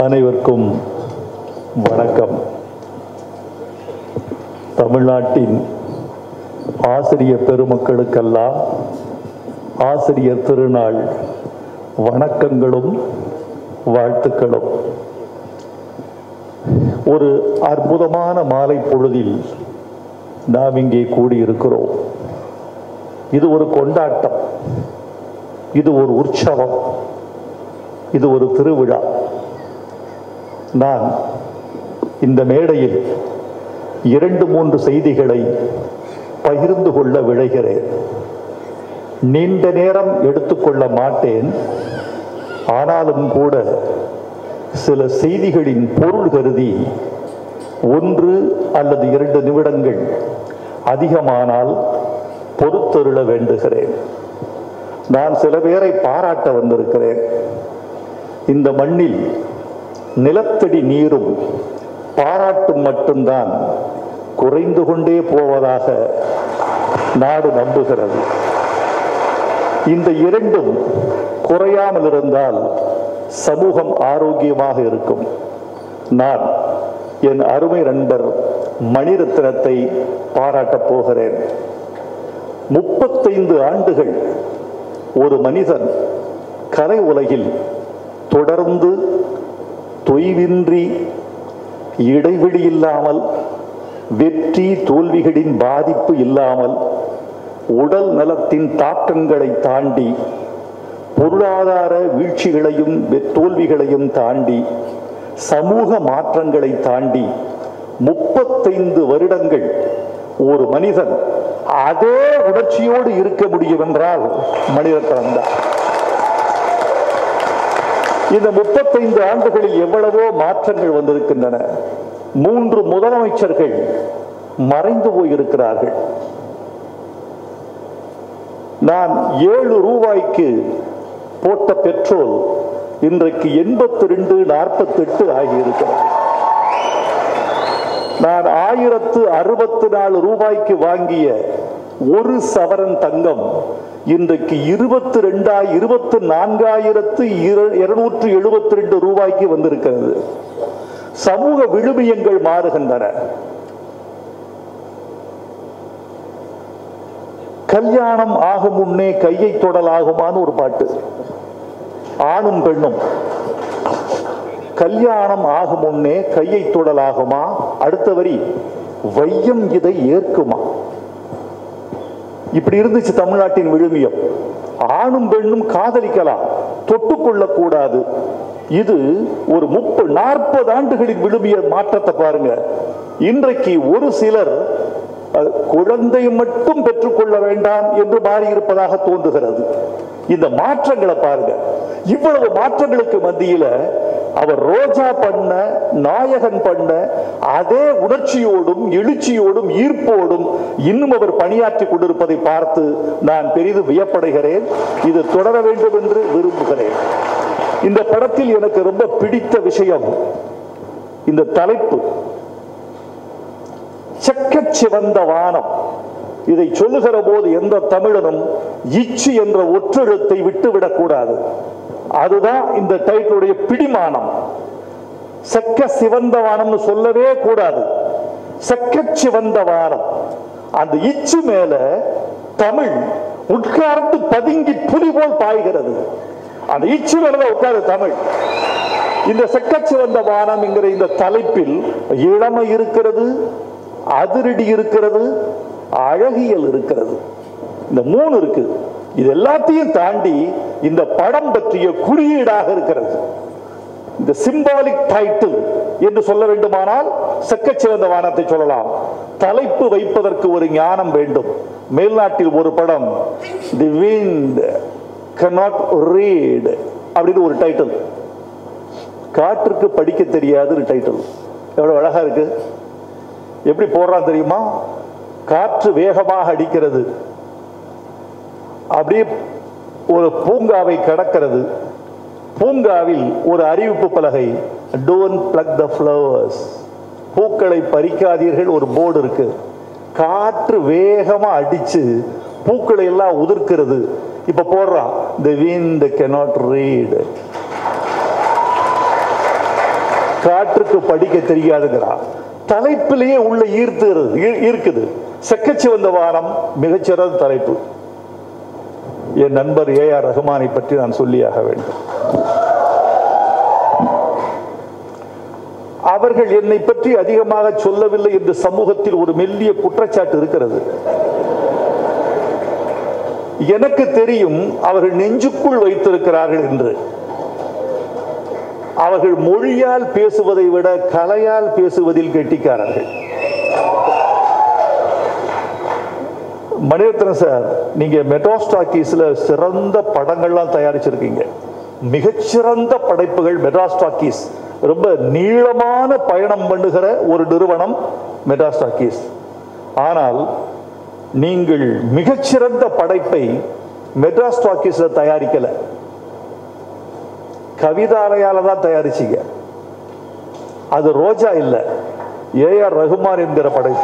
அனைவருக்கும் வணக்கம் தமிழ்நாட்டின் ஆசிரியர் பெருமக்களுக்கெல்லாம் ஆசிரியர் திருநாள் வணக்கங்களும் வாழ்த்துக்களும் ஒரு அற்புதமான மாலை பொழுதில் நாம் இங்கே கூடியிருக்கிறோம் இது ஒரு கொண்டாட்டம் இது ஒரு உற்சவம் இது ஒரு திருவிழா நான் இந்த மேடையில் இரண்டு மூன்று செய்திகளை பகிர்ந்து கொள்ள விழைகிறேன் நீண்ட நேரம் எடுத்துக்கொள்ள மாட்டேன் ஆனாலும் கூட சில செய்திகளின் பொருள் கருதி ஒன்று அல்லது இரண்டு நிமிடங்கள் அதிகமானால் பொறுத்தருள வேண்டுகிறேன் நான் சில பேரை பாராட்ட வந்திருக்கிறேன் இந்த மண்ணில் நிலத்தடி நீரும் பாராட்டும் மட்டும்தான் குறைந்து கொண்டே போவதாக நாடு நம்புகிறது இந்த இரண்டும் குறையாமல் இருந்தால் சமூகம் ஆரோக்கியமாக இருக்கும் நான் என் அருமை நண்பர் மணிரத்னத்தை பாராட்டப் போகிறேன் முப்பத்தைந்து ஆண்டுகள் ஒரு மனிதன் கலை உலகில் தொடர்ந்து தொய்வின்றி இடைவெளி இல்லாமல் வெற்றி தோல்விகளின் பாதிப்பு இல்லாமல் உடல் நலத்தின் தாக்கங்களை தாண்டி பொருளாதார வீழ்ச்சிகளையும் வெ- தோல்விகளையும் தாண்டி சமூக மாற்றங்களை தாண்டி முப்பத்தைந்து வருடங்கள் ஒரு மனிதன் அதே உணர்ச்சியோடு இருக்க முடியும் என்றால் மணிரத்னம் தான் இந்த முப்பத்தைந்து ஆண்டுகளில் எவ்வளவோ மாற்றங்கள் வந்திருக்கின்றன மூன்று முதலமைச்சர்கள் மறைந்து போயிருக்கிறார்கள் நான் ஏழு ரூபாய்க்கு போட்ட பெட்ரோல் இன்றைக்கு எண்பத்தி ரெண்டு நாற்பத்தெட்டு ஆகியிருக்கிறது நான் ஆயிரத்து அறுபத்தி நாலு ரூபாய்க்கு வாங்கிய ஒரு சவரன் தங்கம் இன்றைக்கு இருபத்தி ரெண்டாய் இருபத்தி நான்காயிரத்து இருநூற்று எழுபத்தி ரெண்டு ரூபாய்க்கு வந்திருக்கிறது சமூக விழுமியங்கள் மாறுகின்றன கல்யாணம் ஆகும் முன்னே கையை தொடலாகுமான்னு ஒரு பாட்டு ஆணும் பெண்ணும் கல்யாணம் ஆகும் முன்னே கையை தொடலாகுமா அடுத்த வரி வையம் இதை ஏற்குமா இப்படி இருந்துச்சு தமிழ்நாட்டின் விழுமியம் ஆணும் பெண்ணும் காதலிக்கலாம் தொட்டுக்கொள்ளக் கூடாது இது ஒரு முப்பது நாற்பது ஆண்டுகளின் விழுமிய மாற்றத்தை பாருங்க இன்றைக்கு ஒரு சிலர் அஹ், குழந்தை மட்டும் பெற்றுக்கொள்ள வேண்டாம் என்று மாறி இருப்பதாக தோன்றுகிறது இந்த மாற்றங்களை பாருங்க இவ்வளவு மாற்றங்களுக்கு மத்தியில அவர் ரோஜா பண்ண நாயகன் பண்ண அதே உணர்ச்சியோடும் எழுச்சியோடும் ஈர்ப்போடும் இன்னும் அவர் பணியாற்றி கொண்டிருப்பதை பார்த்து நான் பெரிதும் வியப்படைகிறேன் இது தொடர வேண்டும் என்று விரும்புகிறேன் இந்த படத்தில் எனக்கு ரொம்ப பிடித்த விஷயம் இந்த தலைப்பு செக்கச் சிவந்த வானம் இதை சொல்லுகிற போது எந்த தமிழனும் இச்சு என்ற ஒற்றெழுத்தை விட்டுவிடக் கூடாது அதுதான் இந்த டைட்டிலுடைய பிடிமானம் செக்க சிவந்த வானம்னு சொல்லவே கூடாது செக்கச் சிவந்த வானம் அந்த இச்சு மேல தமிழ் உட்கார்ந்து பதுங்கி புலி போல் பாய்கிறது அந்த இச்சு மேலதான் உட்காரு தமிழ் இந்த செக்கச்சிவந்த வானம் என்கிற இந்த தலைப்பில் இளமை இருக்கிறது அதிரடி இருக்கிறது அழகியல் இருக்கிறது இந்த மூணு இருக்கு இது எல்லாத்தையும் தாண்டி இந்த படம் பற்றிய குறியீடாக இருக்கிறது இந்த சிம்பாலிக் டைட்டில் என்று சொல்ல வேண்டுமானால் செக்கச்சிவந்த வானத்தை சொல்லலாம் தலைப்பு வைப்பதற்கு ஒரு ஞானம் வேண்டும் மேல்நாட்டில் ஒரு படம் தி wind cannot read அப்படின்னு ஒரு டைட்டில் காற்றுக்கு படிக்க தெரியாது டைட்டில் எவ்வளவு அழகா இருக்கு எப்படி போடுறான் தெரியுமா காற்று வேகமாக அடிக்கிறது அப்படியே ஒரு பூங்காவை கடக்கிறது பூங்காவில் ஒரு அறிவிப்பு பலகை டோன்ட் பிளக் த ஃப்ளவர்ஸ் பூக்களை பறிக்காதீர்கள் ஒரு போர்டு இருக்கு காற்று வேகமா அடிச்சு பூக்களை எல்லாம் உதிர்க்கிறது இப்ப போடுறான் the wind cannot read காற்றுக்கு படிக்க தெரியாதுங்கிறான் தலைப்பிலேயே உள்ள ஈர்த்துகிறது ஈ- ஈர்க்குது செக்கச்சிவந்த வானம் மிகச்சிறந்த தலைப்பு என் நண்பர் ஏ ஆர் ரஹ்மானை பற்றி நான் சொல்லியாக வேண்டும் அவர்கள் என்னை பற்றி அதிகமாக சொல்லவில்லை என்று சமூகத்தில் ஒரு மெல்லிய குற்றச்சாட்டு இருக்கிறது எனக்கு தெரியும் அவர்கள் நெஞ்சுக்குள் வைத்திருக்கிறார்கள் என்று அவர்கள் மொழியால் பேசுவதை விட கலையால் பேசுவதில் கெட்டிக்காரர்கள் மணிரத்னம் சார் நீங்க மெட்ராஸ் டாக்கீஸ்ல சிறந்த படங்கள்லாம் தயாரிச்சிருக்கீங்க மிகச்சிறந்த படைப்புகள் மெட்ராஸ் டாக்கீஸ் ரொம்ப நீளமான பயணம் பண்ணுகிற ஒரு நிறுவனம் மெட்ராஸ் டாக்கீஸ் ஆனால் நீங்கள் மிகச்சிறந்த படைப்பை மெட்ராஸ் டாக்கீஸ்ல தயாரிக்கல கவிதாலயால தான் தயாரிச்சீங்க அது ரோஜா இல்ல ஏஆர் ரகுமான் என்கிற படைப்பு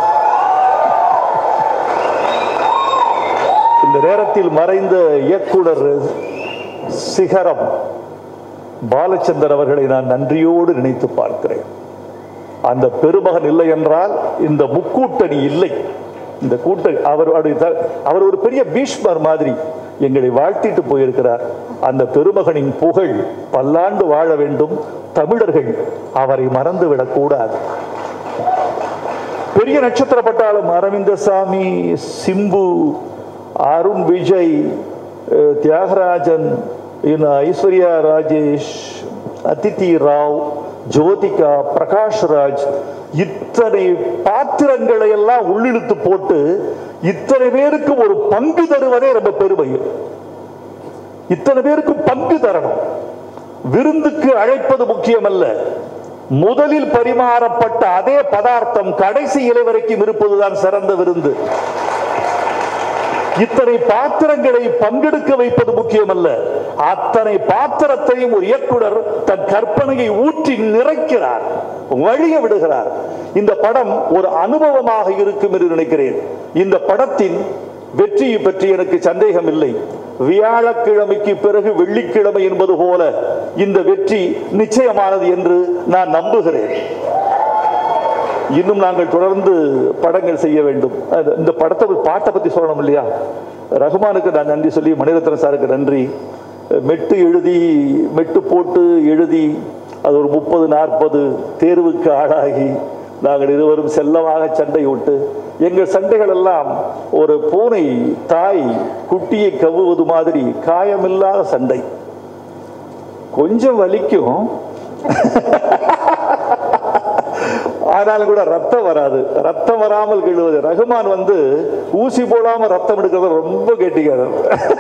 இந்த நேரத்தில் மறைந்த இயக்குனர் சிகரம் பாலச்சந்தர் அவர்களை நான் நன்றியோடு நினைத்து பார்க்கிறேன் அந்த பெருமகன் இல்லை என்றால் இந்த முக்கூட்டணி இல்லை இந்த கூட்டணி அவர் அவருடைய த- அவர் ஒரு பெரிய பீஷ்மர் மாதிரி எங்களை வாழ்த்திட்டு போயிருக்கிறார் அந்த பெருமகனின் புகழ் பல்லாண்டு வாழ வேண்டும் தமிழர்கள் அவரை மறந்துவிடக் கூடாது பெரிய நட்சத்திர பட்டாளம் அரவிந்தசாமி சிம்பு அருண் விஜய் அஹ், தியாகராஜன் இன்னும் ஐஸ்வர்யா ராஜேஷ் அதித்தி ராவ் ஜோதிகா பிரகாஷ் ராஜ் இத்தனை பாத்திரங்களை எல்லாம் உள்ளிழுத்து போட்டு இத்தனை பேருக்கு ஒரு பங்கு தருவதே ரொம்ப பெருமை இத்தனை பேருக்கு பங்கு தரணும் விருந்துக்கு அழைப்பது முக்கியமல்ல முதலில் பரிமாறப்பட்ட அதே பதார்த்தம் கடைசி இலை வரைக்கும் இருப்பதுதான் சிறந்த விருந்து இத்தனை பாத்திரங்களை பங்கெடுக்க வைப்பது முக்கியமல்ல அத்தனை பாத்திரத்தையும் ஒரு இயக்குனர் தன் கற்பனையை ஊற்றி நிறைக்கிறார் வழிய விடுகிறார் இந்த படம் ஒரு அனுபவமாக இருக்கும் என்று நினைக்கிறேன் இந்த படத்தின் வெற்றியை பற்றி எனக்கு சந்தேகம் இல்லை வியாழக்கிழமைக்கு பிறகு வெள்ளிக்கிழமை என்பது போல இந்த வெற்றி நிச்சயமானது என்று நான் நம்புகிறேன் இன்னும் நாங்கள் தொடர்ந்து படங்கள் செய்ய வேண்டும் அது- இந்த படத்தை பாட்டை பத்தி சொல்லணும் இல்லையா ரகுமானுக்கு நான் நன்றி சொல்லி மணிரத்னம் சாருக்கு நன்றி மெட்டு எழுதி மெட்டு போட்டு எழுதி அது ஒரு முப்பது நாற்பது தேர்வுக்கு ஆளாகி நாங்கள் இருவரும் செல்லமாக சண்டை விட்டு எங்கள் சண்டைகள் எல்லாம் ஒரு பூனை தாய் குட்டியை கவ்வுவது மாதிரி காயமில்லாத சண்டை கொஞ்சம் வலிக்கும் ஆனாலும் கூட ரத்தம் வராது ரத்தம் வராமல் கழுவது ரகுமான் வந்து ஊசி போடாம ரத்தம் எடுக்கிறது ரொம்ப கெட்டிக்காரர்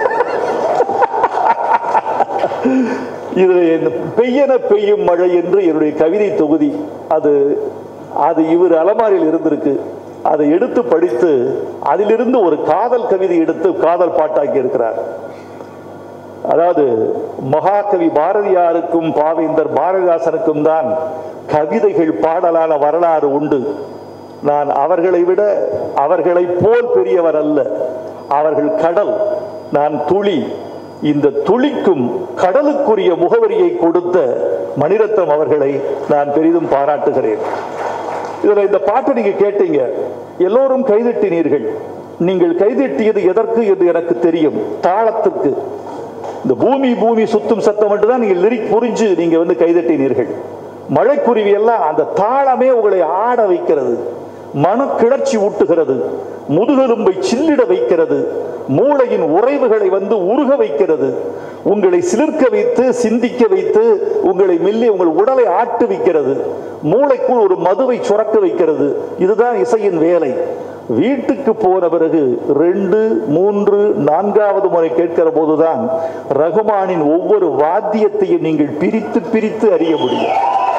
இது என்ன பெய்யன பெய்யும் மழை என்று என்னுடைய கவிதை தொகுதி அது அது இவர் அலமாரியில் இருந்திருக்கு அதை எடுத்து படித்து அதிலிருந்து ஒரு காதல் கவிதை எடுத்து காதல் பாட்டாக்கி இருக்கிறார் அதாவது மகாகவி பாரதியாருக்கும் பாவேந்தர் பாரதிதாசனுக்கும் தான் கவிதைகள் பாடலான வரலாறு உண்டு நான் அவர்களை விட அவர்களை போல் பெரியவர் அல்ல அவர்கள் கடல் நான் துளி இந்த துளிக்கும் கடலுக்குரிய முகவரியை கொடுத்த மணிரத்னம் அவர்களை நான் பெரிதும் பாராட்டுகிறேன் இதுல இந்த பாட்டை நீங்க கேட்டீங்க எல்லோரும் கைதட்டினீர்கள் நீங்கள் கைதட்டியது எதற்கு என்று எனக்கு தெரியும் தாளத்துக்கு இந்த பூமி பூமி சுத்தும் சத்தம் மட்டும் தான் நீங்க லிரிக் புரிஞ்சு நீங்க வந்து கைதட்டினீர்கள் மழைக்குருவி எல்லாம் அந்த தாளமே உங்களை ஆட வைக்கிறது மனக்கிளர்ச்சி ஊட்டுகிறது முதுகெலும்பை சில்லிட வைக்கிறது மூளையின் உறைவுகளை வந்து உருக வைக்கிறது உங்களை சிலிர்க்க வைத்து சிந்திக்க வைத்து உங்களை மெல்லி உங்கள் உடலை ஆட்டுவிக்கிறது மூளைக்குள் ஒரு மதுவை சுரக்க வைக்கிறது இதுதான் இசையின் வேலை வீட்டுக்கு போன பிறகு ரெண்டு மூன்று நான்காவது முறை கேட்கிற போதுதான் ரகுமானின் ஒவ்வொரு வாத்தியத்தையும் நீங்கள் பிரித்து பிரித்து அறிய முடியும்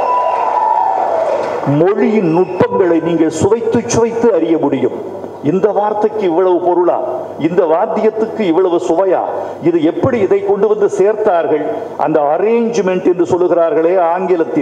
மொழியின் நுட்பங்களை நீங்கள் சுவைத்து சுவைத்து அறிய முடியும் இந்த வார்த்தைக்கு இவ்வளவு பொருளா இந்த வாத்தியத்துக்கு இவ்வளவு சுவையா இது எப்படி இதை கொண்டு வந்து சேர்த்தார்கள் அந்த அரேஞ்ச்மெண்ட் என்று சொல்லுகிறார்களே ஆங்கிலத்தில்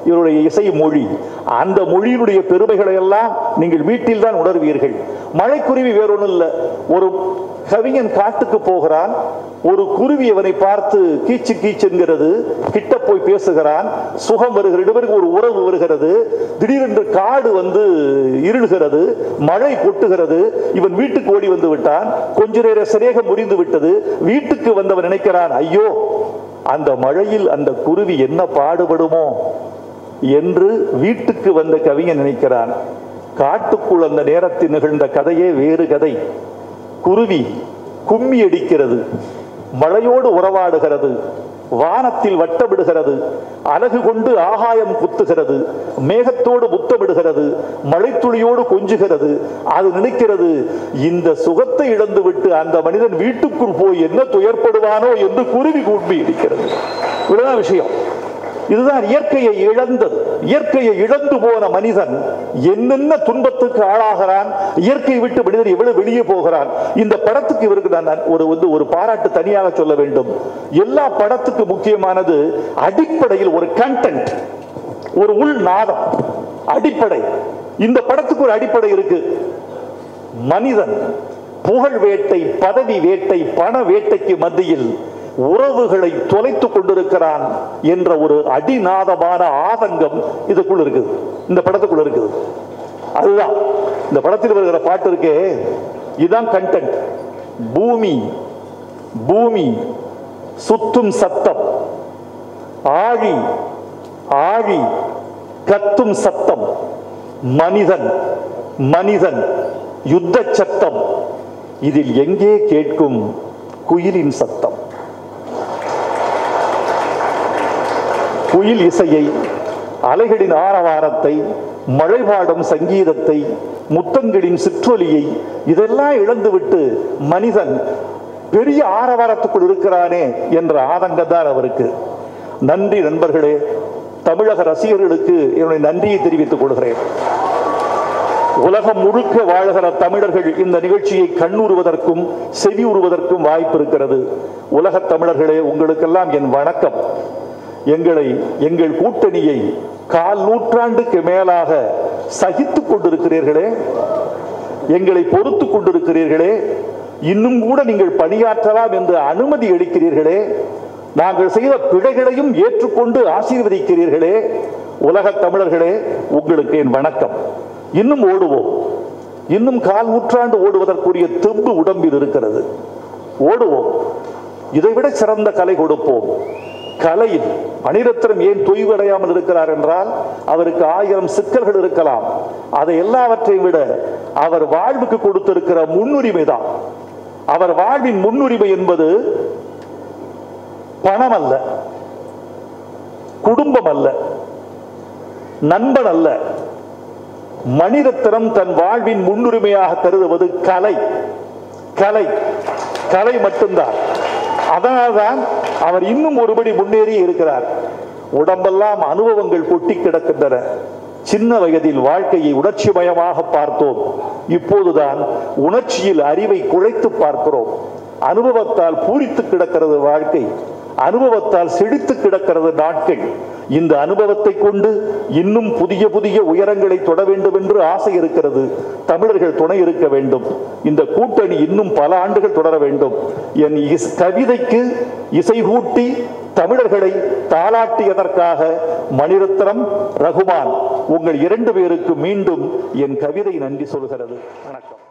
இவருடைய இசை மொழி அந்த மொழியினுடைய பெருமைகளை எல்லாம் நீங்கள் வீட்டில் தான் உணர்வீர்கள் மழைக்குருவி வேறொன்றும் இல்லை ஒரு கவிஞன் காட்டுக்கு போகிறான் ஒரு குருவி அவனை பார்த்து கீச்சு கீச்சுங்கிறது கிட்ட போய் பேசுகிறான் சுகம் வருகிறது இருவருக்கு ஒரு உறவு வருகிறது திடீரென்று காடு வந்து இருளுகிறது மழை கொட்டுகிறது இவன் வீட்டுக்கு ஓடி வந்து விட்டான் கொஞ்ச நேர சிரேகம் முறிந்து விட்டது வீட்டுக்கு வந்தவன் நினைக்கிறான் ஐயோ அந்த மழையில் அந்த குருவி என்ன பாடுபடுமோ என்று வீட்டுக்கு வந்த கவிஞன் நினைக்கிறான் காட்டுக்குள் அந்த நேரத்தில் நிகழ்ந்த கதையே வேறு கதை குருவி கும்மி அடிக்கிறது மழையோடு உறவாடுகிறது வானத்தில் வட்டமிடுகிறது அழகு கொண்டு ஆகாயம் குத்துகிறது மேகத்தோடு முத்தமிடுகிறது மழைத்துளியோடு கொஞ்சுகிறது அது நினைக்கிறது இந்த சுகத்தை இழந்துவிட்டு அந்த மனிதன் வீட்டுக்குள் போய் என்ன துயர்ப்படுவானோ என்று குருவி கும்மி அடிக்கிறது இவ்வளவுதான் விஷயம் இதுதான் இயற்கையை இழந்தது இயற்கையை இழந்து போன மனிதன் என்னென்ன துன்பத்துக்கு ஆளாகிறான் இயற்கையை விட்டு மனிதன் எவ்வளவு வெளியே போகிறான் இந்த படத்துக்கு இவருக்கு நான் ஒரு வந்து ஒரு பாராட்டு தனியாக சொல்ல வேண்டும் எல்லா படத்துக்கு முக்கியமானது அடிப்படையில் ஒரு கண்டென்ட் ஒரு உள் நாதம் அடிப்படை இந்த படத்துக்கு ஒரு அடிப்படை இருக்கு மனிதன் புகழ் வேட்டை பதவி வேட்டை பண வேட்டைக்கு மத்தியில் உறவுகளை தொலைத்துக் கொண்டிருக்கிறான் என்ற ஒரு அடிநாதமான ஆதங்கம் இதுக்குள்ள இருக்குது இந்த படத்துக்குள்ள இருக்குது அதுதான் இந்த படத்தில் வருகிற பாட்டு இருக்கே இதுதான் கண்டென்ட் பூமி பூமி சுத்தும் சத்தம் ஆழி ஆழி கத்தும் சத்தம் மனிதன் மனிதன் யுத்த சத்தம் இதில் எங்கே கேட்கும் குயிலின் சத்தம் குயில் இசையை அலைகளின் ஆரவாரத்தை மழைபாடும் சங்கீதத்தை முத்தங்களின் சிற்றொலியை இதெல்லாம் இழந்துவிட்டு மனிதன் பெரிய ஆரவாரத்துக்குள் இருக்கிறானே என்ற ஆதங்கம் தான் அவருக்கு நன்றி நண்பர்களே தமிழக ரசிகர்களுக்கு என்னுடைய நன்றியை தெரிவித்துக் கொள்கிறேன் உலகம் முழுக்க வாழ்கிற தமிழர்கள் இந்த நிகழ்ச்சியை கண்ணுறுவதற்கும் செவி உறுவதற்கும் வாய்ப்பு இருக்கிறது உலக தமிழர்களே உங்களுக்கெல்லாம் என் வணக்கம் எங்களை எங்கள் கூட்டணியை கால் நூற்றாண்டுக்கு மேலாக சகித்துக் கொண்டிருக்கிறீர்களே எங்களை பொறுத்து கொண்டிருக்கிறீர்களே இன்னும் கூட நீங்கள் பணியாற்றலாம் என்று அனுமதி அளிக்கிறீர்களே நாங்கள் செய்த பிழைகளையும் ஏற்றுக்கொண்டு ஆசீர்வதிக்கிறீர்களே உலக தமிழர்களே உங்களுக்கு என் வணக்கம் இன்னும் ஓடுவோம் இன்னும் கால் நூற்றாண்டு ஓடுவதற்குரிய தெம்பு உடம்பில் இருக்கிறது ஓடுவோம் இதைவிட சிறந்த கலை கொடுப்போம் கலையில் அனிரத்திரம் ஏன் தொய்வடையாமல் இருக்கிறார் என்றால் அவருக்கு ஆயிரம் சிக்கல்கள் இருக்கலாம் அதை எல்லாவற்றையும் விட அவர் வாழ்வுக்கு கொடுத்திருக்கிற முன்னுரிமை தான் அவர் வாழ்வின் முன்னுரிமை என்பது பணம் அல்ல குடும்பம் அல்ல நண்பன் அல்ல மனிதத்தினம் தன் வாழ்வின் முன்னுரிமையாக கருதுவது கலை கலை கலை மட்டும்தான் அதனால்தான் அவர் இன்னும் ஒருபடி முன்னேறி இருக்கிறார் உடம்பெல்லாம் அனுபவங்கள் கொட்டி கிடக்கின்றன சின்ன வயதில் வாழ்க்கையை உணர்ச்சிமயமாக பார்த்தோம் இப்போதுதான் உணர்ச்சியில் அறிவை குழைத்து பார்க்கிறோம் அனுபவத்தால் பூரித்து கிடக்கிறது வாழ்க்கை அனுபவத்தால் செழித்து கிடக்கிறது நாட்கள் இந்த அனுபவத்தை கொண்டு இன்னும் புதிய புதிய உயரங்களை தொட வேண்டும் என்று ஆசை இருக்கிறது தமிழர்கள் துணை இருக்க வேண்டும் இந்த கூட்டணி இன்னும் பல ஆண்டுகள் தொடர வேண்டும் என் இஸ்- கவிதைக்கு இசை கூட்டி தமிழர்களை தாளாட்டியதற்காக மணிரத்னம் ரகுமான் உங்கள் இரண்டு பேருக்கு மீண்டும் என் கவிதை நன்றி சொல்கிறது வணக்கம்